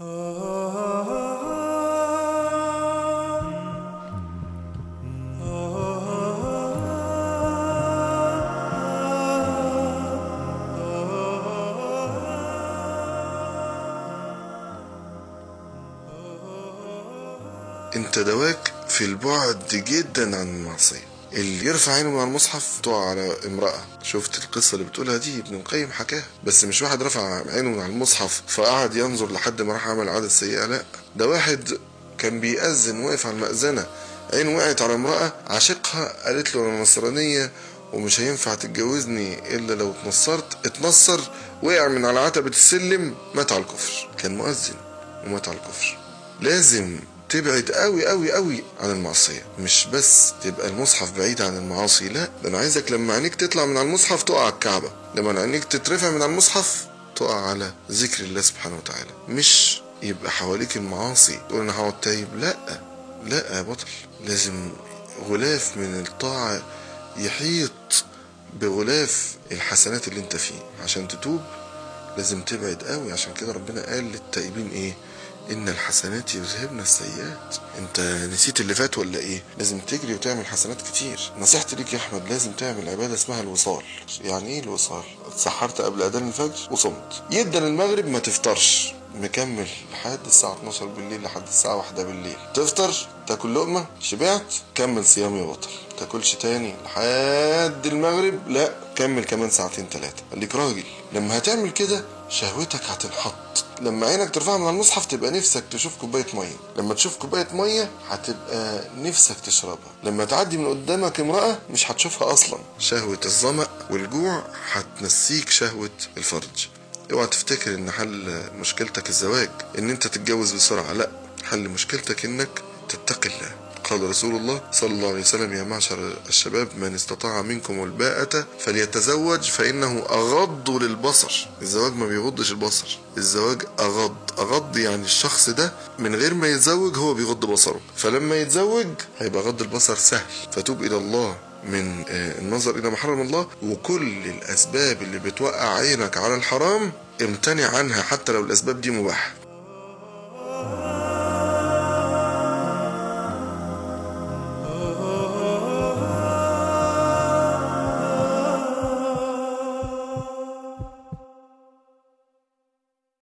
انت دواك في البعد جدا عن المعصية اللي يرفع عينه من على المصحف تقع على امرأة شفت القصة اللي بتقولها دي ابن القيم حكاها بس مش واحد رفع عينه من على المصحف فقعد ينظر لحد ما راح عمل عادة سيئة لا ده واحد كان بيأذن واقف على المأذنة عينه وقعت على امرأة عاشقها قالت له انا نصرانية ومش هينفع تتجوزني الا لو اتنصرت اتنصر وقع من على عتبة السلم مات على الكفر كان مؤذن ومات على الكفر لازم تبعد قوي قوي قوي عن المعصية مش بس تبقى المصحف بعيد عن المعاصي لا ده انا عايزك لما عينيك تطلع من على المصحف تقع على الكعبة لما عينيك تترفع من على المصحف تقع على ذكر الله سبحانه وتعالى مش يبقى حواليك المعاصي تقول انا هقعد تايب لا لا يا بطل لازم غلاف من الطاعة يحيط بغلاف الحسنات اللي انت فيه عشان تتوب لازم تبعد قوي عشان كده ربنا قال للتائبين ايه ان الحسنات يذهبن السيئات انت نسيت اللي فات ولا ايه لازم تجري وتعمل حسنات كتير نصيحتي ليك يا احمد لازم تعمل عباده اسمها الوصال يعني ايه الوصال اتسحرت قبل اذان الفجر وصمت يدا المغرب ما تفطرش مكمل لحد الساعة 12 بالليل لحد الساعة 1 بالليل تفطر تاكل لقمة شبعت كمل صيام يا بطل تاكلش تاني لحد المغرب لا كمل كمان ساعتين ثلاثة خليك راجل لما هتعمل كده شهوتك هتنحط لما عينك ترفعها من المصحف تبقى نفسك تشوف كوباية مية لما تشوف كوباية مية هتبقى نفسك تشربها لما تعدي من قدامك امرأة مش هتشوفها أصلا شهوة الظمأ والجوع هتنسيك شهوة الفرج اوعى تفتكر ان حل مشكلتك الزواج ان انت تتجوز بسرعة لا حل مشكلتك انك تتقي الله قال رسول الله صلى الله عليه وسلم يا معشر الشباب من استطاع منكم الباءة فليتزوج فإنه أغض للبصر الزواج ما بيغضش البصر الزواج أغض أغض يعني الشخص ده من غير ما يتزوج هو بيغض بصره فلما يتزوج هيبقى غض البصر سهل فتوب إلى الله من النظر إلى محرم الله وكل الأسباب اللي بتوقع عينك على الحرام امتنع عنها حتى لو الأسباب دي مباحة